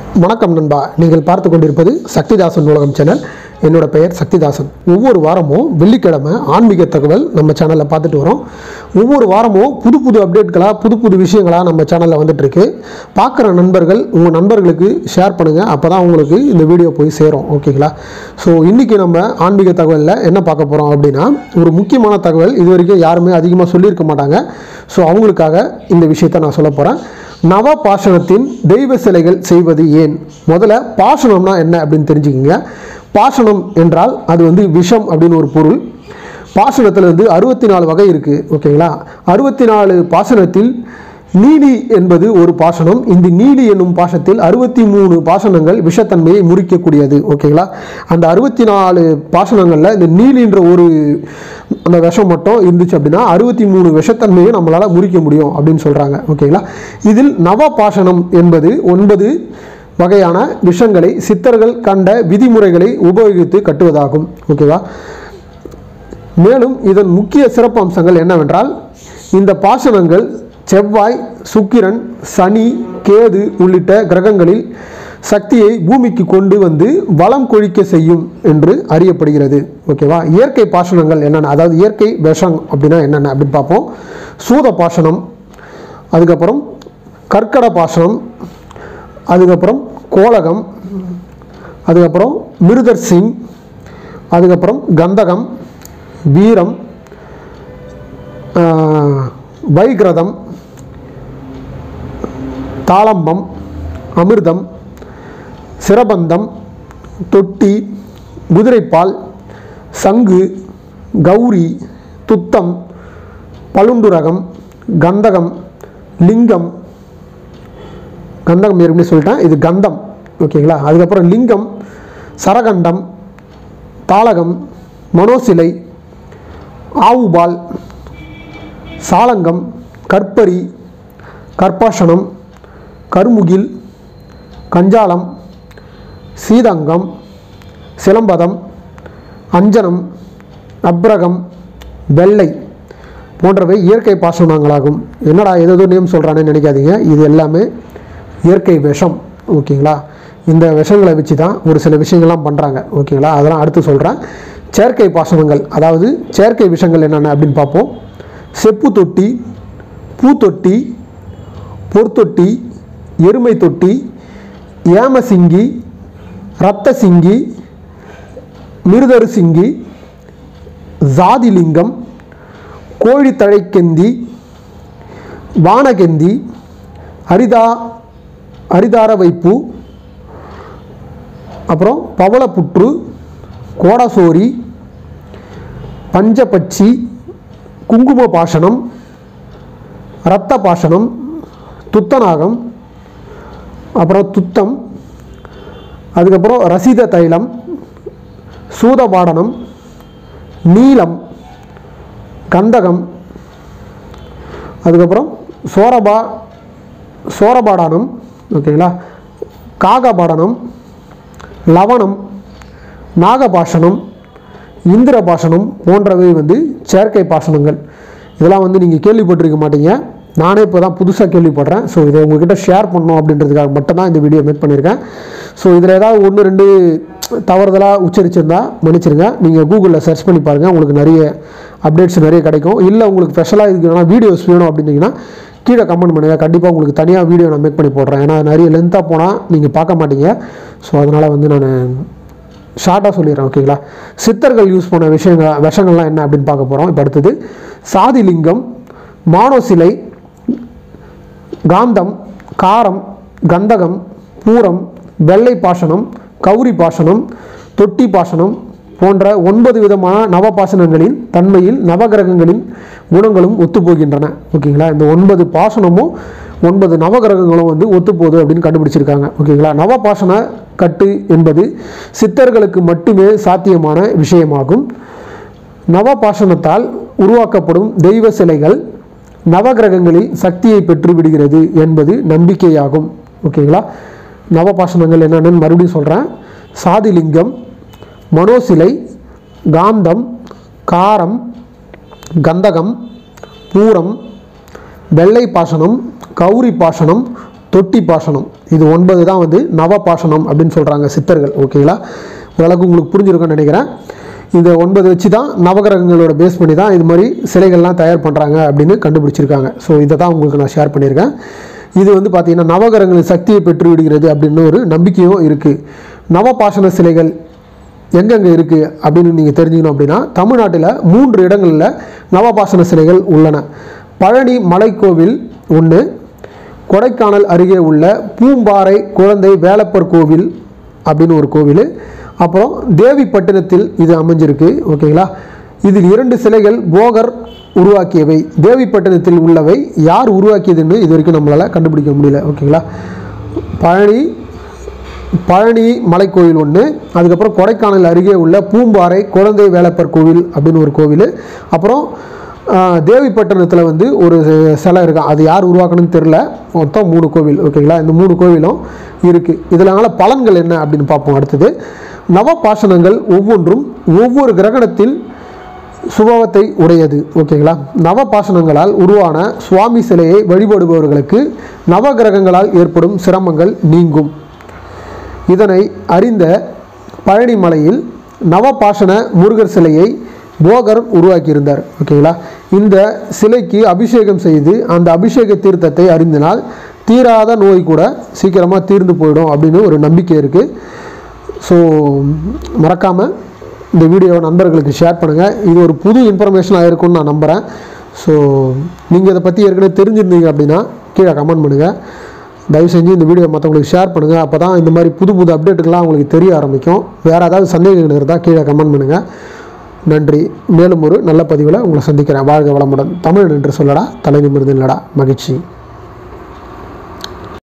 வணக்கம் நண்பா நீங்கள் பார்த்து கொண்டிருப்பது சக்திதாசன் நூலகம் சேனல் என்னோட பெயர் சக்திதாசன் ஒவ்வொரு வாரமும் வெள்ளிக்கிழமை ஆன்மீக தகவல் நம்ம சேனலில் பார்த்துட்டு வரோம் ஒவ்வொரு வாரமும் புது புது அப்டேட்களாக புது புது விஷயங்களாக நம்ம சேனலில் வந்துட்டு இருக்கு பார்க்குற நண்பர்கள் உங்கள் நண்பர்களுக்கு ஷேர் பண்ணுங்கள் அப்போ தான் உங்களுக்கு இந்த வீடியோ போய் சேரும் ஓகேங்களா ஸோ இன்றைக்கி நம்ம ஆன்மீக தகவலில் என்ன பார்க்க போகிறோம் அப்படின்னா ஒரு முக்கியமான தகவல் இது வரைக்கும் யாருமே அதிகமாக சொல்லியிருக்க மாட்டாங்க ஸோ அவங்களுக்காக இந்த விஷயத்தை நான் சொல்ல போகிறேன் நவ பாஷணத்தின் தெய்வ சிலைகள் செய்வது ஏன் முதல்ல பாஷணம்னா என்ன அப்படின்னு தெரிஞ்சுக்கங்க பாஷணம் என்றால் அது வந்து விஷம் அப்படின்னு ஒரு பொருள் பாசனத்தில் வந்து அறுபத்தி நாலு வகை இருக்குது ஓகேங்களா அறுபத்தி நாலு பாசனத்தில் நீலி என்பது ஒரு பாசனம் இந்த நீலி என்னும் பாசத்தில் அறுபத்தி மூணு பாசனங்கள் விஷத்தன்மையை முறிக்கக்கூடியது ஓகேங்களா அந்த அறுபத்தி நாலு பாசனங்களில் இந்த நீலின்ற ஒரு அந்த விஷம் மட்டும் இருந்துச்சு அப்படின்னா அறுபத்தி மூணு விஷத்தன்மையை நம்மளால் முறிக்க முடியும் அப்படின்னு சொல்கிறாங்க ஓகேங்களா இதில் நவ பாசனம் என்பது ஒன்பது வகையான விஷங்களை சித்தர்கள் கண்ட விதிமுறைகளை உபயோகித்து கட்டுவதாகும் ஓகேவா மேலும் இதன் முக்கிய சிறப்பு அம்சங்கள் என்னவென்றால் இந்த பாசனங்கள் செவ்வாய் சுக்கிரன் சனி கேது உள்ளிட்ட கிரகங்களில் சக்தியை பூமிக்கு கொண்டு வந்து வளம் கொழிக்க செய்யும் என்று அறியப்படுகிறது ஓகேவா இயற்கை பாசனங்கள் என்னென்ன அதாவது இயற்கை விஷம் அப்படின்னா என்னென்ன அப்படின்னு பார்ப்போம் சூத பாசனம் அதுக்கப்புறம் கற்கட பாசனம் அதுக்கப்புறம் கோலகம் அதுக்கப்புறம் மிருதர் சிங் அதுக்கப்புறம் கந்தகம் வீரம் ஆஹ், வைகிரதம் தாளம்பம் அமிர்தம் சிரபந்தம் தொட்டி குதிரைப்பால் சங்கு கௌரி துத்தம் பளுண்டுரகம் கந்தகம் லிங்கம் கந்தகம் ஏற்கனவே சொல்லிட்டேன் இது கந்தம் ஓகேங்களா அதுக்கப்புறம் லிங்கம் சரகண்டம் தாளகம் மனோசிலை ஆவுபால் சாலங்கம் கற்பரி கற்பாஷணம் கருமுகில் கஞ்சாலம் சீதங்கம் சிலம்பதம் அஞ்சனம் அப்ரகம் வெள்ளை போன்றவை இயற்கை பாசனங்களாகும் என்னடா ஏதோ நேம் சொல்கிறானே நினைக்காதீங்க இது எல்லாமே இயற்கை விஷம் ஓகேங்களா இந்த விஷங்களை வச்சு தான் ஒரு சில விஷயங்கள்லாம் பண்ணுறாங்க ஓகேங்களா அதெல்லாம் அடுத்து சொல்கிறேன் செயற்கை பாசனங்கள் அதாவது செயற்கை விஷங்கள் என்னென்ன அப்படின்னு பார்ப்போம் செப்பு தொட்டி பூத்தொட்டி பொற்தொட்டி எருமை தொட்டி ஏம சிங்கி ரத்த சிங்கி மிருதரு சிங்கி ஜாதிலிங்கம் கோழி தழைக்கெந்தி வானகெந்தி அரிதா அரிதார வைப்பு அப்புறம் பவளப்புற்று கோடசோரி பஞ்சபட்சி குங்கும பாசனம் இரத்த பாசனம் துத்தநாகம் அப்புறம் துத்தம் அதுக்கப்புறம் ரசித தைலம் சூதபாடனம் நீலம் கந்தகம் அதுக்கப்புறம் சோரபா சோரபாடானம் ஓகேங்களா காகபாடனம் லவணம் நாகபாஷணம் இந்திர பாஷணம் போன்றவை வந்து செயற்கை பாஷணங்கள் இதெல்லாம் வந்து நீங்கள் கேள்விப்பட்டிருக்க மாட்டீங்க நானே இப்போ தான் புதுசாக கேள்விப்படுறேன் ஸோ இதை உங்ககிட்ட ஷேர் பண்ணணும் அப்படின்றதுக்காக மட்டும்தான் இந்த வீடியோ மேக் பண்ணியிருக்கேன் ஸோ இதில் ஏதாவது ஒன்று ரெண்டு தவறுதலாக உச்சரிச்சிருந்தா மன்னிச்சிருங்க நீங்கள் கூகுளில் சர்ச் பண்ணி பாருங்கள் உங்களுக்கு நிறைய அப்டேட்ஸ் நிறைய கிடைக்கும் இல்லை உங்களுக்கு ஸ்பெஷலாக இதுக்கு வீடியோஸ் வேணும் அப்படின்னீங்கன்னா கீழே கமெண்ட் பண்ணுங்கள் கண்டிப்பாக உங்களுக்கு தனியாக வீடியோ நான் மேக் பண்ணி போடுறேன் ஏன்னா நிறைய லென்த்தாக போனால் நீங்கள் பார்க்க மாட்டீங்க ஸோ அதனால் வந்து நான் ஷார்ட்டாக சொல்லிடுறேன் ஓகேங்களா சித்தர்கள் யூஸ் பண்ண விஷயங்கள் விஷங்கள்லாம் என்ன அப்படின்னு பார்க்க போகிறோம் இப்போ அடுத்தது சாதிலிங்கம் மானோசிலை காந்தம் காரம் கந்தகம் பூரம் வெள்ளை பாசனம் கௌரி பாசனம் தொட்டி பாசனம் போன்ற ஒன்பது விதமான நவ பாசனங்களின் தன்மையில் நவகிரகங்களின் குணங்களும் ஒத்துப்போகின்றன ஓகேங்களா இந்த ஒன்பது பாசனமும் ஒன்பது நவகிரகங்களும் வந்து ஒத்துப்போகுது அப்படின்னு கண்டுபிடிச்சிருக்காங்க ஓகேங்களா நவ பாசன கட்டு என்பது சித்தர்களுக்கு மட்டுமே சாத்தியமான விஷயமாகும் நவபாஷணத்தால் உருவாக்கப்படும் தெய்வ சிலைகள் நவகிரகங்களில் சக்தியை பெற்று விடுகிறது என்பது நம்பிக்கையாகும் ஓகேங்களா நவபாஷணங்கள் என்னென்னு மறுபடியும் சொல்கிறேன் சாதிலிங்கம் மனோசிலை காந்தம் காரம் கந்தகம் பூரம் வெள்ளை பாசனம் கௌரி பாசனம் தொட்டி பாசனம் இது ஒன்பது தான் வந்து நவ பாசனம் அப்படின்னு சொல்கிறாங்க சித்தர்கள் ஓகேங்களா ஓரளவுக்கு உங்களுக்கு புரிஞ்சிருக்கும்னு நினைக்கிறேன் இந்த ஒன்பது வச்சு தான் நவகிரகங்களோட பேஸ் பண்ணி தான் இது மாதிரி சிலைகள்லாம் தயார் பண்ணுறாங்க அப்படின்னு கண்டுபிடிச்சிருக்காங்க ஸோ இதை தான் உங்களுக்கு நான் ஷேர் பண்ணியிருக்கேன் இது வந்து பார்த்தீங்கன்னா நவகிரகங்களின் சக்தியை பெற்று விடுகிறது அப்படின்னு ஒரு நம்பிக்கையும் இருக்குது நவபாசன சிலைகள் எங்கெங்கே இருக்குது அப்படின்னு நீங்கள் தெரிஞ்சுக்கணும் அப்படின்னா தமிழ்நாட்டில் மூன்று இடங்களில் நவபாசன சிலைகள் உள்ளன பழனி மலைக்கோவில் ஒன்று கொடைக்கானல் அருகே உள்ள பூம்பாறை குழந்தை வேலப்பர் கோவில் அப்படின்னு ஒரு கோவில் அப்புறம் தேவிப்பட்டினத்தில் இது அமைஞ்சிருக்கு ஓகேங்களா இதில் இரண்டு சிலைகள் போகர் உருவாக்கியவை தேவிப்பட்டினத்தில் உள்ளவை யார் உருவாக்கியதுன்னு இது வரைக்கும் நம்மளால் கண்டுபிடிக்க முடியல ஓகேங்களா பழனி பழனி மலைக்கோவில் ஒன்று அதுக்கப்புறம் கொடைக்கானல் அருகே உள்ள பூம்பாறை குழந்தை வேலப்பர் கோவில் அப்படின்னு ஒரு கோவில் அப்புறம் ஆஹ், தேவிப்பட்டினத்தில் வந்து ஒரு சிலை இருக்கும் அது யார் உருவாக்கணும்னு தெரில மொத்தம் மூணு கோவில் ஓகேங்களா இந்த மூணு கோவிலும் இருக்குது இதனால பலன்கள் என்ன அப்படின்னு பார்ப்போம் அடுத்தது நவபாஷணங்கள் ஒவ்வொன்றும் ஒவ்வொரு கிரகணத்தில் சுபாவத்தை உடையது ஓகேங்களா நவபாசனங்களால் உருவான சுவாமி சிலையை வழிபடுபவர்களுக்கு நவகிரகங்களால் ஏற்படும் சிரமங்கள் நீங்கும் இதனை அறிந்த பழனி மலையில் நவபாஷண முருகர் சிலையை போகர் உருவாக்கியிருந்தார் ஓகேங்களா இந்த சிலைக்கு அபிஷேகம் செய்து அந்த அபிஷேக தீர்த்தத்தை அறிந்தினால் தீராத நோய் கூட சீக்கிரமாக தீர்ந்து போயிடும் அப்படின்னு ஒரு நம்பிக்கை இருக்குது ஸோ மறக்காமல் இந்த வீடியோவை நண்பர்களுக்கு ஷேர் பண்ணுங்கள் இது ஒரு புது இன்ஃபர்மேஷனாக இருக்கும்னு நான் நம்புகிறேன் ஸோ நீங்கள் இதை பற்றி ஏற்கனவே தெரிஞ்சிருந்தீங்க அப்படின்னா கீழே கமெண்ட் பண்ணுங்கள் தயவு செஞ்சு இந்த வீடியோ மற்றவங்களுக்கு ஷேர் பண்ணுங்கள் அப்போ தான் இந்த மாதிரி புது புது அப்டேட்டுகள்லாம் உங்களுக்கு தெரிய ஆரம்பிக்கும் வேறு ஏதாவது சந்தேகங்கள் இருந்தால் கீழே கமெண்ட் பண்ணுங்கள் நன்றி மேலும் ஒரு நல்ல பதிவில் உங்களை சந்திக்கிறேன் வாழ்க வளமுடன் தமிழ் என்று சொல்லடா தலை நிமிர்ந்து இல்லடா மகிழ்ச்சி